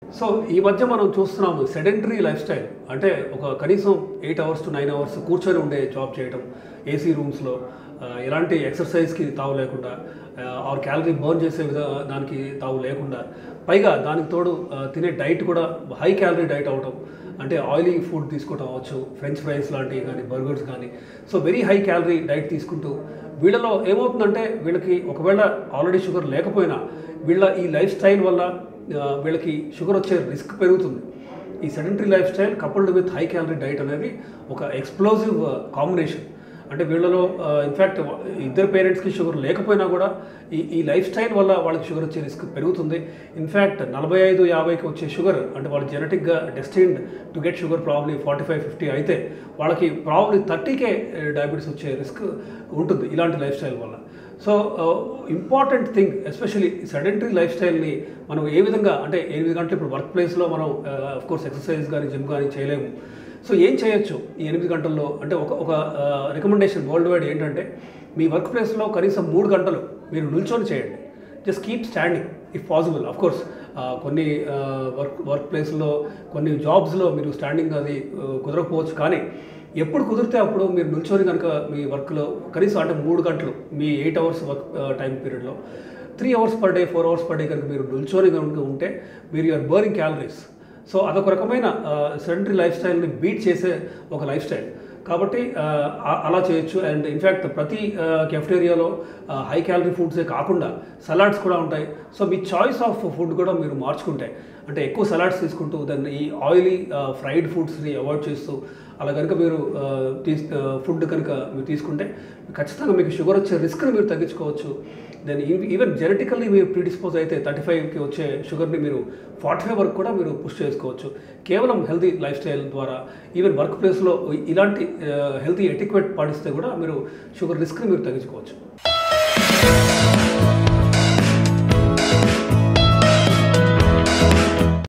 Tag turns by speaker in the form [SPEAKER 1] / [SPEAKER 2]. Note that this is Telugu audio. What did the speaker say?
[SPEAKER 1] సో ఈ మధ్య మనం చూస్తున్నాము సెడెంటరీ లైఫ్ స్టైల్ అంటే ఒక కనీసం eight hours to nine hours కూర్చొని ఉండే జాబ్ చేయడం ఏసీ రూమ్స్లో ఎలాంటి ఎక్సర్సైజ్కి తావు లేకుండా ఆర్ క్యాలరీ బర్న్ చేసే విధ దానికి తావు లేకుండా పైగా దానికి తోడు ఆ, తినే డైట్ కూడా హై క్యాలరీ డైట్ అవటం అంటే ఆయిలీ ఫుడ్ తీసుకోవటం అవ్వచ్చు ఫ్రెంచ్ ఫ్రైస్ లాంటివి కానీ బర్గర్స్ కానీ so very high calorie diet తీసుకుంటూ వీళ్ళలో ఏమవుతుందంటే వీళ్ళకి ఒకవేళ ఆల్రెడీ షుగర్ లేకపోయినా వీళ్ళ ఈ లైఫ్ స్టైల్ వల్ల ఆ, వీళ్ళకి షుగర్ వచ్చే రిస్క్ పెరుగుతుంది ఈ sedentary lifestyle coupled with high calorie diet అనేది ఒక ఎక్స్ప్లోజివ్ కాంబినేషన్ అంటే వీళ్ళలో ఇన్ఫ్యాక్ట్ ఇద్దరు పేరెంట్స్కి షుగర్ లేకపోయినా కూడా ఈ ఈ లైఫ్ స్టైల్ వల్ల వాళ్ళకి షుగర్ వచ్చే రిస్క్ పెరుగుతుంది ఇన్ఫ్యాక్ట్ నలభై ఐదు యాభైకి వచ్చే షుగర్ అంటే వాళ్ళు జెనెటిక్గా destined to get sugar probably forty five fifty అయితే వాళ్ళకి ప్రాబ్లీ థర్టీకే డయాబెటీస్ వచ్చే రిస్క్ ఉంటుంది ఇలాంటి లైఫ్ స్టైల్ వల్ల so important thing especially sedentary లైఫ్ స్టైల్ని మనం ఏ విధంగా అంటే ఎనిమిది గంటలు ఇప్పుడు వర్క్ ప్లేస్లో మనం కోర్స్ ఎక్సర్సైజ్ కానీ జిమ్ కానీ చేయలేము సో ఏం చేయొచ్చు ఈ ఎనిమిది గంటల్లో అంటే ఒక ఒక రికమెండేషన్ వరల్డ్ వైడ్ ఏంటంటే మీ వర్క్ ప్లేస్లో కనీసం మూడు గంటలు మీరు నిల్చొని చేయండి just keep standing if possible of course కొన్ని వర్క్ వర్క్ ప్లేస్లో కొన్ని జాబ్స్లో మీరు స్టాండింగ్ అది ఆ, కుదరకపోవచ్చు కానీ ఎప్పుడు కుదిరితే అప్పుడు మీరు నిల్చొని కనుక మీ వర్క్లో కనీసం అంటే మూడు గంటలు మీ ఎయిట్ అవర్స్ వర్క్ టైం పీరియడ్లో three hours per day four hours per day కనుక మీరు నిల్చొని కనుక ఉంటే మీరు యూఆర్ బర్నింగ్ క్యాలరీస్ సో అదొక రకమైన సెడెంటరీ లైఫ్ స్టైల్ని బీట్ చేసే ఒక లైఫ్ స్టైల్ కాబట్టి ఆ, ఆ- అలా చేయొచ్చు అండ్ ఇన్ఫ్యాక్ట్ ప్రతి కెఫ్టేరియాలో హై క్యాలరీ ఫుడ్సే కాకుండా సలాడ్స్ కూడా ఉంటాయి సో మీ చాయిస్ ఆఫ్ ఫుడ్ కూడా మీరు మార్చుకుంటే అంటే ఎక్కువ సలాడ్స్ తీసుకుంటూ దాన్ని ఈ ఆయిలీ ఫ్రైడ్ ఫుడ్స్ని అవాయిడ్ చేస్తూ అలా కనుక మీరు ఆ, తీస్ ఫుడ్ కనుక మీరు తీసుకుంటే ఖచ్చితంగా మీకు షుగర్ వచ్చే రిస్క్ని మీరు తగ్గించుకోవచ్చు దెన్ ఈవెన్ జెనెటికల్లీ మీరు ప్రీడిస్పోజ్ అయితే థర్టీ ఫైవ్కి వచ్చే షుగర్ని మీరు ఫార్టీ ఫైవ్ వరకు కూడా మీరు పుష్ చేసుకోవచ్చు కేవలం హెల్తీ లైఫ్ స్టైల్ ద్వారా ఈవెన్ వర్క్ ప్లేస్లో ఇలాంటి హెల్తీ ఎటిక్వేట్ పాటిస్తే కూడా మీరు షుగర్ రిస్క్ని మీరు తగ్గించుకోవచ్చు